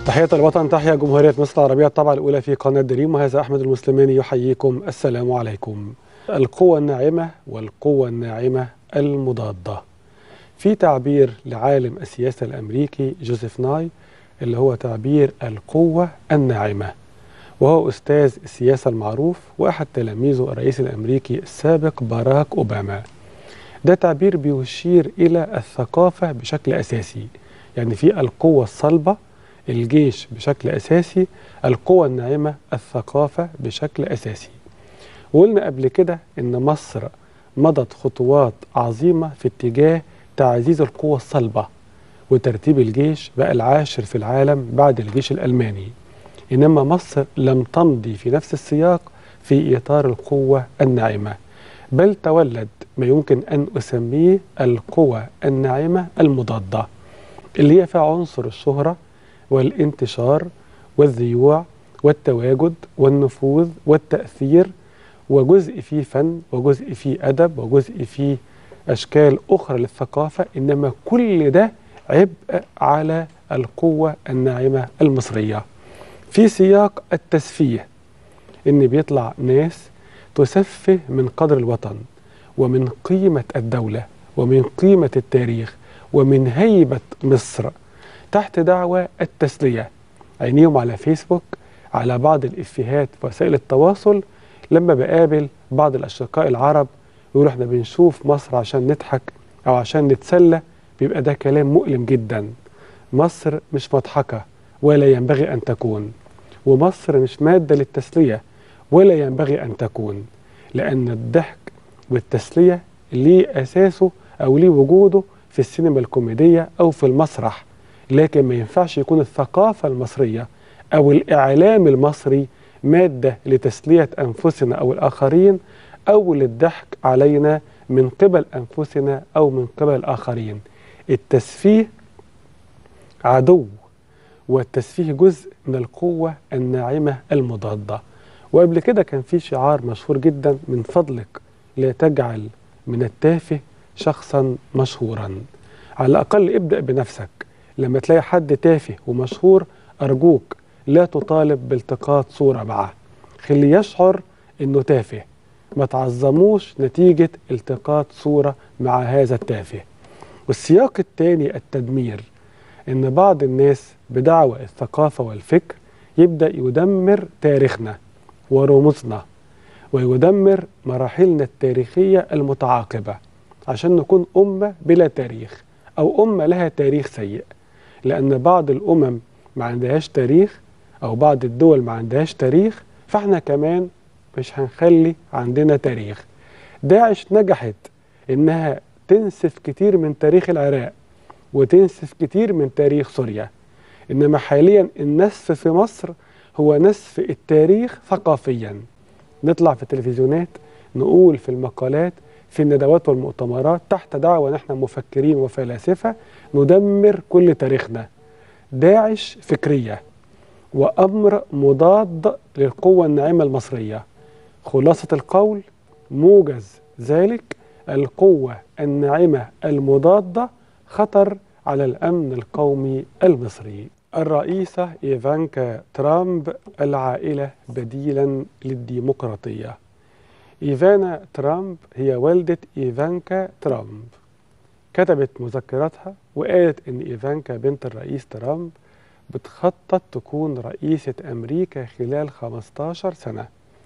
تحية الوطن تحيا جمهورية مصر العربية الطبعة الأولى في قناة دريم وهذا أحمد المسلماني يحييكم السلام عليكم القوة الناعمة والقوة الناعمة المضادة في تعبير لعالم السياسة الأمريكي جوزيف ناي اللي هو تعبير القوة الناعمة وهو أستاذ السياسة المعروف وأحد تلاميذه الرئيس الأمريكي السابق باراك أوباما ده تعبير بيشير إلى الثقافة بشكل أساسي يعني في القوة الصلبة الجيش بشكل أساسي القوة الناعمة الثقافة بشكل أساسي وقلنا قبل كده إن مصر مضت خطوات عظيمة في اتجاه تعزيز القوة الصلبة وترتيب الجيش بقى العاشر في العالم بعد الجيش الألماني إنما مصر لم تمضي في نفس السياق في إطار القوة الناعمة بل تولد ما يمكن أن أسميه القوة الناعمة المضادة اللي هي فيها عنصر الشهرة والانتشار والذيوع والتواجد والنفوذ والتأثير وجزء فيه فن وجزء فيه أدب وجزء فيه أشكال أخرى للثقافة إنما كل ده عبء على القوة الناعمة المصرية في سياق التسفيه إن بيطلع ناس تسفه من قدر الوطن ومن قيمة الدولة ومن قيمة التاريخ ومن هيبة مصر تحت دعوة التسلية عينيهم على فيسبوك على بعض الإفيهات في وسائل التواصل لما بقابل بعض الأشقاء العرب يقولوا احنا بنشوف مصر عشان نضحك أو عشان نتسلى بيبقى ده كلام مؤلم جدا مصر مش مضحكة ولا ينبغي أن تكون ومصر مش مادة للتسلية ولا ينبغي أن تكون لأن الضحك والتسلية ليه أساسه أو ليه وجوده في السينما الكوميدية أو في المسرح لكن ما ينفعش يكون الثقافة المصرية أو الإعلام المصري مادة لتسلية أنفسنا أو الآخرين أو للضحك علينا من قبل أنفسنا أو من قبل الآخرين التسفيه عدو والتسفيه جزء من القوة الناعمة المضادة وقبل كده كان في شعار مشهور جدا من فضلك لا تجعل من التافه شخصا مشهورا على الأقل ابدأ بنفسك لما تلاقي حد تافه ومشهور أرجوك لا تطالب بالتقاط صورة معه خليه يشعر أنه تافه ما تعظموش نتيجة التقاط صورة مع هذا التافه والسياق الثاني التدمير أن بعض الناس بدعوى الثقافة والفكر يبدأ يدمر تاريخنا ورموزنا ويدمر مراحلنا التاريخية المتعاقبة عشان نكون أمة بلا تاريخ أو أمة لها تاريخ سيء لأن بعض الأمم ما عندهاش تاريخ أو بعض الدول ما عندهاش تاريخ فإحنا كمان مش هنخلي عندنا تاريخ داعش نجحت إنها تنسف كتير من تاريخ العراق وتنسف كتير من تاريخ سوريا إنما حاليا النسف في مصر هو نسف التاريخ ثقافيا نطلع في التلفزيونات نقول في المقالات في الندوات والمؤتمرات تحت دعوة نحن مفكرين وفلاسفة ندمر كل تاريخنا داعش فكرية وأمر مضاد للقوة الناعمة المصرية خلاصة القول موجز ذلك القوة الناعمة المضادة خطر على الأمن القومي المصري الرئيسة إيفانكا ترامب العائلة بديلا للديمقراطية إيفانا ترامب هي والدة إيفانكا ترامب كتبت مذكراتها وقالت إن إيفانكا بنت الرئيس ترامب بتخطط تكون رئيسة أمريكا خلال 15 سنة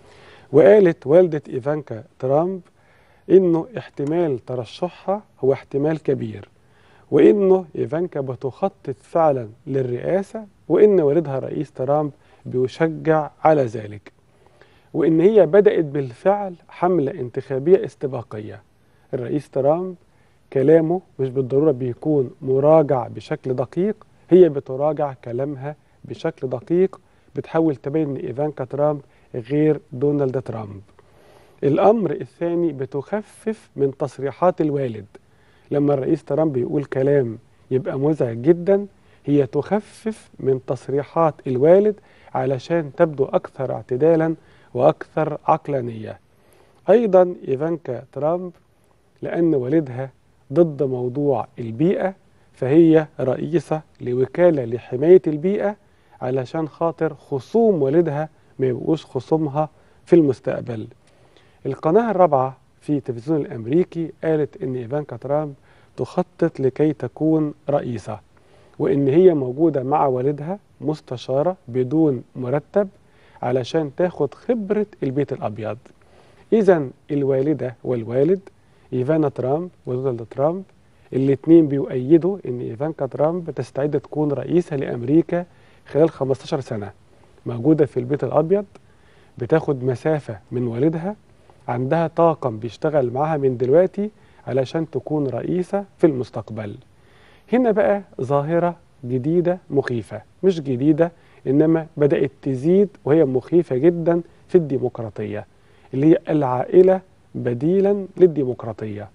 وقالت والدة إيفانكا ترامب إنه احتمال ترشحها هو احتمال كبير وإنه إيفانكا بتخطط فعلا للرئاسة وإن والدها رئيس ترامب بيشجع على ذلك وإن هي بدأت بالفعل حملة انتخابية استباقية الرئيس ترامب كلامه مش بالضرورة بيكون مراجع بشكل دقيق هي بتراجع كلامها بشكل دقيق بتحاول تبين ان ايفانكا ترامب غير دونالد ترامب الامر الثاني بتخفف من تصريحات الوالد لما الرئيس ترامب يقول كلام يبقى مزعج جدا هي تخفف من تصريحات الوالد علشان تبدو اكثر اعتدالا واكثر عقلانيه ايضا ايفانكا ترامب لان والدها ضد موضوع البيئه فهي رئيسة لوكالة لحماية البيئة علشان خاطر خصوم والدها ما يبقوش خصومها في المستقبل القناة الرابعة في التلفزيون الأمريكي قالت إن إيفانكا ترامب تخطط لكي تكون رئيسة وإن هي موجودة مع والدها مستشارة بدون مرتب علشان تاخد خبرة البيت الأبيض إذا الوالدة والوالد إيفانا ترامب ودونالد ترامب الاثنين بيؤيدوا إن إيفانكا ترامب تستعد تكون رئيسة لأمريكا خلال 15 سنة موجودة في البيت الأبيض بتاخد مسافة من والدها عندها طاقم بيشتغل معاها من دلوقتي علشان تكون رئيسة في المستقبل هنا بقى ظاهرة جديدة مخيفة مش جديدة إنما بدأت تزيد وهي مخيفة جدا في الديمقراطية اللي هي العائلة بديلا للديمقراطية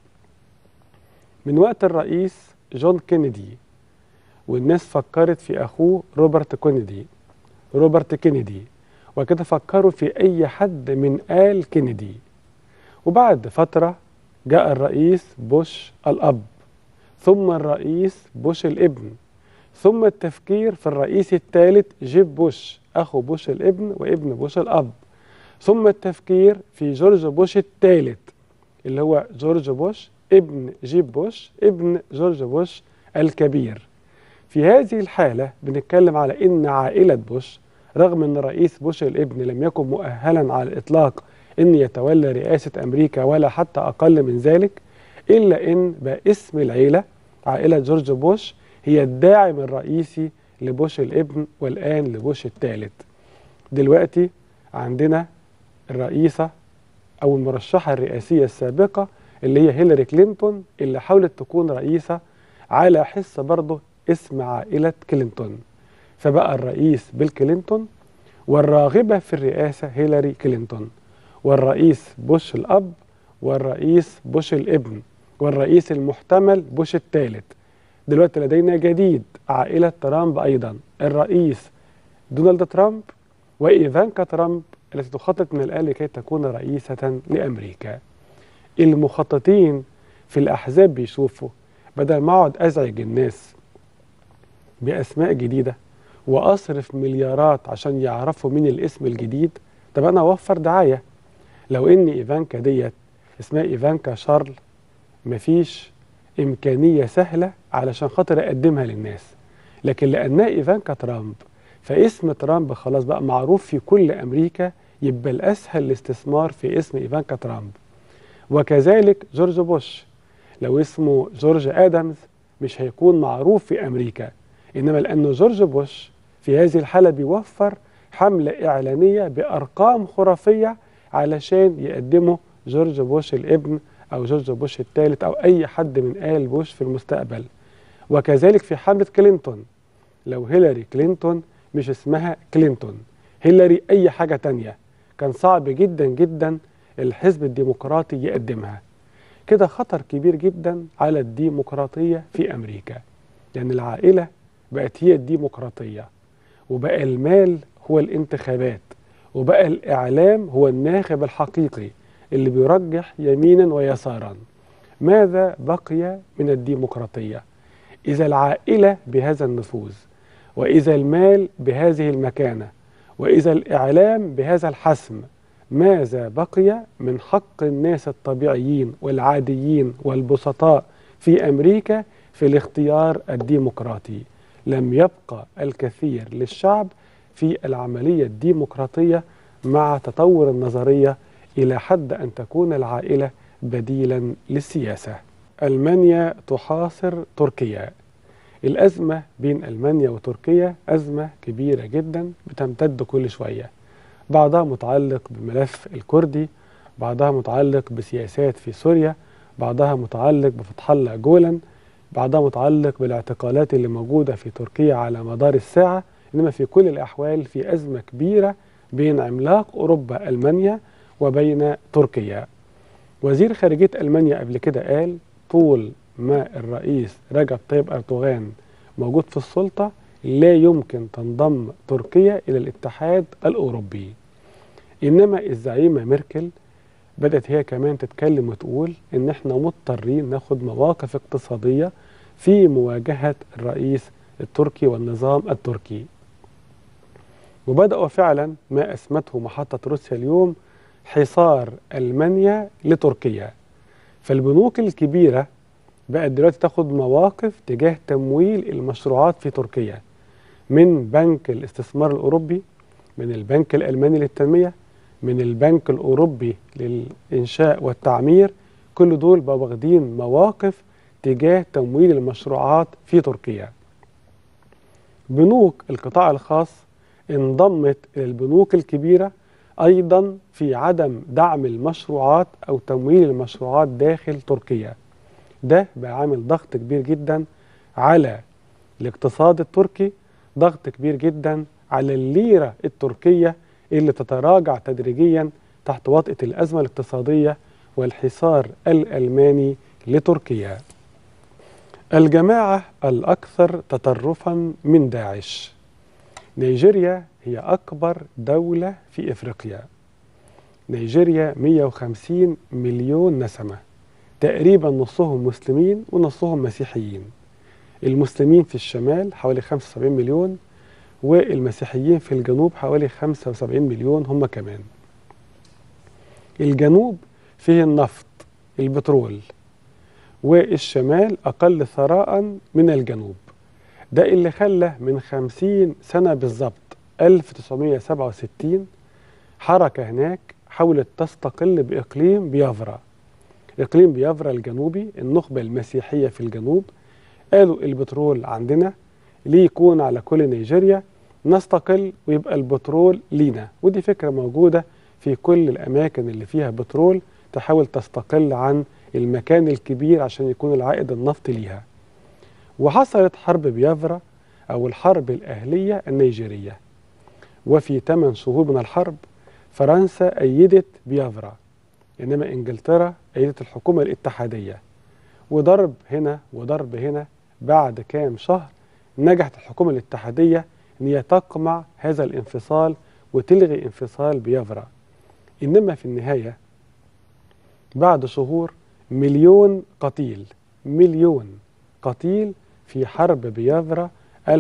من وقت الرئيس جون كينيدي والناس فكرت في أخوه روبرت كينيدي روبرت كينيدي وكده فكروا في أي حد من آل كينيدي وبعد فترة جاء الرئيس بوش الأب ثم الرئيس بوش الابن ثم التفكير في الرئيس الثالث جيب بوش أخو بوش الابن وابن بوش الأب ثم التفكير في جورج بوش الثالث اللي هو جورج بوش ابن جيب بوش ابن جورج بوش الكبير في هذه الحالة بنتكلم على إن عائلة بوش رغم أن رئيس بوش الابن لم يكن مؤهلا على الإطلاق أن يتولى رئاسة أمريكا ولا حتى أقل من ذلك إلا أن بقى اسم العيلة عائلة جورج بوش هي الداعم الرئيسي لبوش الابن والآن لبوش الثالث دلوقتي عندنا الرئيسة أو المرشحة الرئاسية السابقة اللي هي هيلاري كلينتون اللي حاولت تكون رئيسة على حس برضه اسم عائلة كلينتون فبقى الرئيس بيل كلينتون والراغبة في الرئاسة هيلاري كلينتون والرئيس بوش الأب والرئيس بوش الابن والرئيس المحتمل بوش الثالث دلوقتي لدينا جديد عائلة ترامب أيضا الرئيس دونالد ترامب وإيفانكا ترامب التي تخطط من الآن لكي تكون رئيسة لأمريكا المخططين في الأحزاب بيشوفوا بدل ما أقعد أزعج الناس بأسماء جديدة وأصرف مليارات عشان يعرفوا مين الاسم الجديد طب أنا أوفر دعاية لو إن إيفانكا ديت اسمها إيفانكا شارل مفيش إمكانية سهلة علشان خاطر أقدمها للناس لكن لأنها إيفانكا ترامب فاسم ترامب خلاص بقى معروف في كل أمريكا يبقى الأسهل الاستثمار في اسم إيفانكا ترامب وكذلك جورج بوش لو اسمه جورج آدمز مش هيكون معروف في أمريكا إنما لأنه جورج بوش في هذه الحالة بيوفر حملة إعلانية بأرقام خرافية علشان يقدموا جورج بوش الابن أو جورج بوش الثالث أو أي حد من آل بوش في المستقبل وكذلك في حملة كلينتون لو هيلاري كلينتون مش اسمها كلينتون هيلاري أي حاجة تانية كان صعب جدا جدا الحزب الديمقراطي يقدمها كده خطر كبير جدا على الديمقراطية في أمريكا لأن العائلة بقت هي الديمقراطية وبقى المال هو الانتخابات وبقى الإعلام هو الناخب الحقيقي اللي بيرجح يمينا ويسارا ماذا بقي من الديمقراطية إذا العائلة بهذا النفوذ وإذا المال بهذه المكانة وإذا الإعلام بهذا الحسم ماذا بقي من حق الناس الطبيعيين والعاديين والبسطاء في أمريكا في الاختيار الديمقراطي لم يبقى الكثير للشعب في العملية الديمقراطية مع تطور النظرية إلى حد أن تكون العائلة بديلا للسياسة ألمانيا تحاصر تركيا الأزمة بين ألمانيا وتركيا أزمة كبيرة جدا بتمتد كل شوية بعضها متعلق بالملف الكردي بعضها متعلق بسياسات في سوريا بعضها متعلق بفتح الله جولان بعضها متعلق بالاعتقالات اللي موجودة في تركيا على مدار الساعة إنما في كل الأحوال في أزمة كبيرة بين عملاق أوروبا ألمانيا وبين تركيا وزير خارجية ألمانيا قبل كده قال طول ما الرئيس رجب طيب أردوغان موجود في السلطة لا يمكن تنضم تركيا إلى الاتحاد الأوروبي إنما الزعيمة ميركل بدأت هي كمان تتكلم وتقول إن إحنا مضطرين ناخد مواقف اقتصادية في مواجهة الرئيس التركي والنظام التركي وبدأوا فعلا ما أسمته محطة روسيا اليوم حصار ألمانيا لتركيا فالبنوك الكبيرة بقت دلوقتي تاخد مواقف تجاه تمويل المشروعات في تركيا من بنك الاستثمار الأوروبي من البنك الألماني للتنمية من البنك الأوروبي للإنشاء والتعمير كل دول بقوا واخدين مواقف تجاه تمويل المشروعات في تركيا بنوك القطاع الخاص انضمت إلى البنوك الكبيرة أيضا في عدم دعم المشروعات أو تمويل المشروعات داخل تركيا ده بقى عامل ضغط كبير جدا على الاقتصاد التركي ضغط كبير جدا على الليرة التركية اللي تتراجع تدريجيا تحت وطئة الأزمة الاقتصادية والحصار الألماني لتركيا الجماعة الأكثر تطرفا من داعش نيجيريا هي أكبر دولة في إفريقيا نيجيريا 150 مليون نسمة تقريبا نصهم مسلمين ونصهم مسيحيين المسلمين في الشمال حوالي 75 مليون والمسيحيين في الجنوب حوالي 75 مليون هم كمان الجنوب فيه النفط البترول والشمال أقل ثراء من الجنوب ده اللي خلى من 50 سنة بالظبط 1967 حركة هناك حاولت تستقل بإقليم بيافرا إقليم بيافرا الجنوبي النخبة المسيحية في الجنوب قالوا البترول عندنا ليه يكون على كل نيجيريا نستقل ويبقى البترول لينا ودي فكرة موجودة في كل الأماكن اللي فيها بترول تحاول تستقل عن المكان الكبير عشان يكون العائد النفطي ليها وحصلت حرب بيافرا أو الحرب الأهلية النيجيرية وفي 8 شهور من الحرب فرنسا أيدت بيافرا إنما إنجلترا أيدت الحكومة الاتحادية وضرب هنا وضرب هنا بعد كام شهر نجحت الحكومة الاتحادية أن هي تقمع هذا الانفصال وتلغي انفصال بيافرا إنما في النهاية بعد شهور مليون قتيل مليون قتيل في حرب بيافرا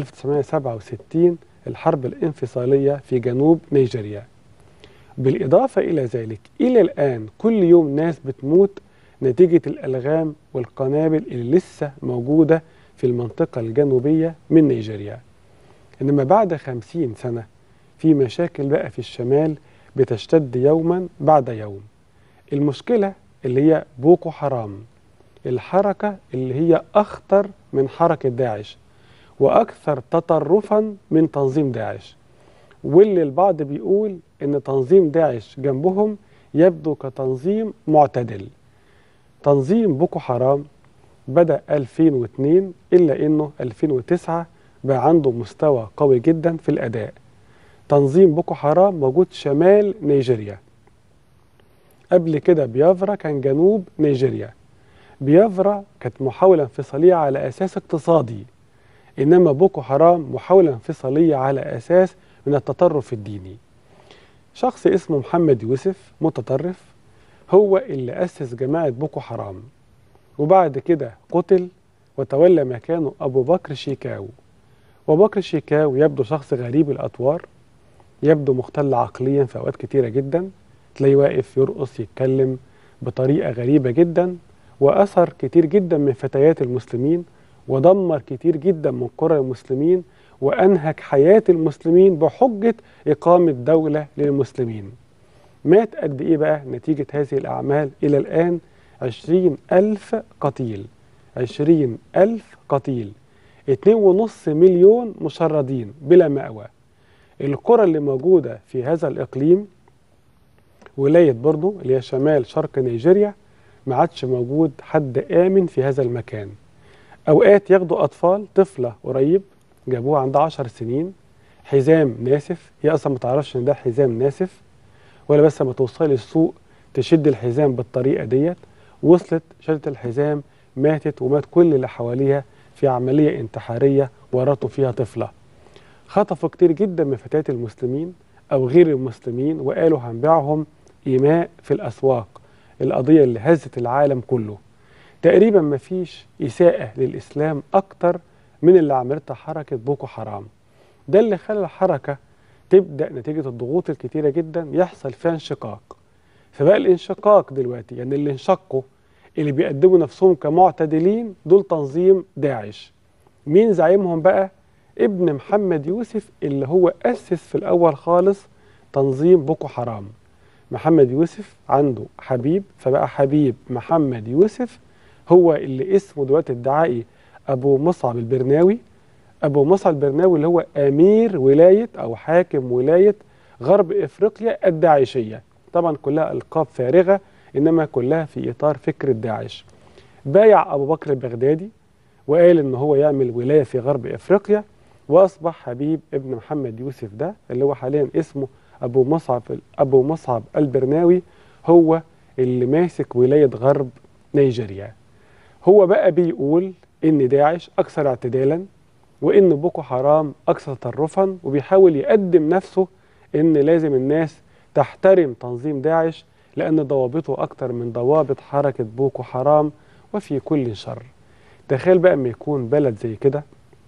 1967 الحرب الانفصالية في جنوب نيجيريا بالإضافة إلى ذلك إلى الآن كل يوم ناس بتموت نتيجة الألغام والقنابل اللي لسه موجودة في المنطقة الجنوبية من نيجيريا إنما بعد خمسين سنة في مشاكل بقى في الشمال بتشتد يوما بعد يوم المشكلة اللي هي بوكو حرام الحركة اللي هي أخطر من حركة داعش وأكثر تطرفا من تنظيم داعش واللي البعض بيقول إن تنظيم داعش جنبهم يبدو كتنظيم معتدل تنظيم بوكو حرام بدأ 2002 إلا إنه 2009 بقى عنده مستوى قوي جدا في الأداء تنظيم بوكو حرام موجود شمال نيجيريا قبل كده بيافرا كان جنوب نيجيريا بيافرا كانت محاولة انفصالية على أساس اقتصادي إنما بوكو حرام محاولة انفصالية على أساس من التطرف الديني شخص اسمه محمد يوسف متطرف هو اللي أسس جماعة بوكو حرام وبعد كده قتل وتولى مكانه أبو بكر شيكاو وبكر شيكاو يبدو شخص غريب الأطوار يبدو مختل عقليا في أوقات كتيرة جدا تلاقيه واقف يرقص يتكلم بطريقة غريبة جدا وأثر كتير جدا من فتيات المسلمين ودمر كتير جدا من قرى المسلمين وأنهك حياة المسلمين بحجة إقامة دولة للمسلمين مات قد إيه بقى نتيجة هذه الأعمال إلى الآن عشرين ألف قتيل عشرين ألف قتيل اتنين ونص مليون مشردين بلا مأوى القرى اللي موجودة في هذا الإقليم ولاية برضو اللي هي شمال شرق نيجيريا ما عادش موجود حد آمن في هذا المكان أوقات ياخدوا أطفال طفلة قريب جابوها عندها عشر سنين حزام ناسف هي أصلا ما تعرفش إن ده حزام ناسف ولا بس لما توصلي السوق تشد الحزام بالطريقة ديت وصلت شدت الحزام ماتت ومات كل اللي حواليها في عملية انتحارية ورطوا فيها طفلة خطفوا كتير جدا من فتيات المسلمين أو غير المسلمين وقالوا هنبيعهم إيماء في الأسواق القضية اللي هزت العالم كله تقريبا ما فيش إساءة للإسلام أكتر من اللي عملتها حركة بوكو حرام ده اللي خلى الحركة تبدأ نتيجة الضغوط الكتيرة جدا يحصل فيها انشقاق فبقى الانشقاق دلوقتي يعني اللي انشقوا اللي بيقدموا نفسهم كمعتدلين دول تنظيم داعش مين زعيمهم بقى ابن محمد يوسف اللي هو أسس في الأول خالص تنظيم بوكو حرام محمد يوسف عنده حبيب فبقى حبيب محمد يوسف هو اللي اسمه دلوقتي الدعائي أبو مصعب البرناوي أبو مصعب البرناوي اللي هو أمير ولاية أو حاكم ولاية غرب إفريقيا الداعشية طبعا كلها ألقاب فارغة إنما كلها في إطار فكر داعش بايع أبو بكر البغدادي وقال إن هو يعمل ولاية في غرب إفريقيا وأصبح حبيب ابن محمد يوسف ده اللي هو حاليا اسمه أبو مصعب أبو مصعب البرناوي هو اللي ماسك ولاية غرب نيجيريا هو بقى بيقول إن داعش أكثر اعتدالا وإن بوكو حرام أكثر تطرفا وبيحاول يقدم نفسه إن لازم الناس تحترم تنظيم داعش لأن ضوابطه أكتر من ضوابط حركة بوكو حرام وفي كل شر تخيل بقى ما يكون بلد زي كده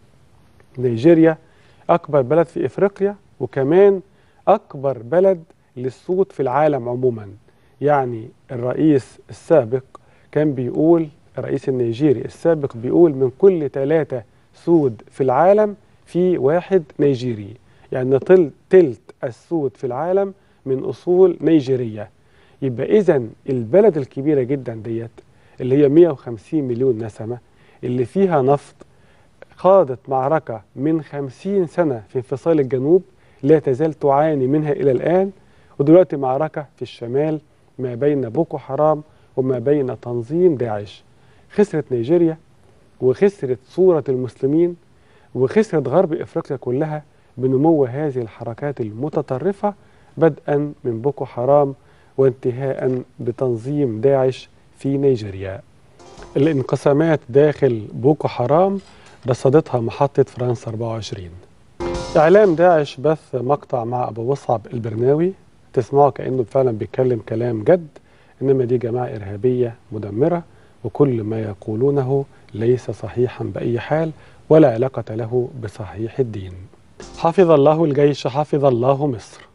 نيجيريا أكبر بلد في إفريقيا وكمان أكبر بلد للصوت في العالم عموما يعني الرئيس السابق كان بيقول الرئيس النيجيري السابق بيقول من كل ثلاثة سود في العالم في واحد نيجيري يعني تل تلت السود في العالم من أصول نيجيرية يبقى إذا البلد الكبيرة جدا ديت اللي هي 150 مليون نسمة اللي فيها نفط خاضت معركة من 50 سنة في انفصال الجنوب لا تزال تعاني منها إلى الآن ودلوقتي معركة في الشمال ما بين بوكو حرام وما بين تنظيم داعش خسرت نيجيريا وخسرت صورة المسلمين وخسرت غرب إفريقيا كلها بنمو هذه الحركات المتطرفة بدءا من بوكو حرام وانتهاء بتنظيم داعش في نيجيريا الانقسامات داخل بوكو حرام رصدتها محطة فرنسا 24 إعلام داعش بث مقطع مع أبو مصعب البرناوي تسمعه كأنه فعلا بيتكلم كلام جد إنما دي جماعة إرهابية مدمرة وكل ما يقولونه ليس صحيحا بأي حال ولا علاقة له بصحيح الدين حفظ الله الجيش حفظ الله مصر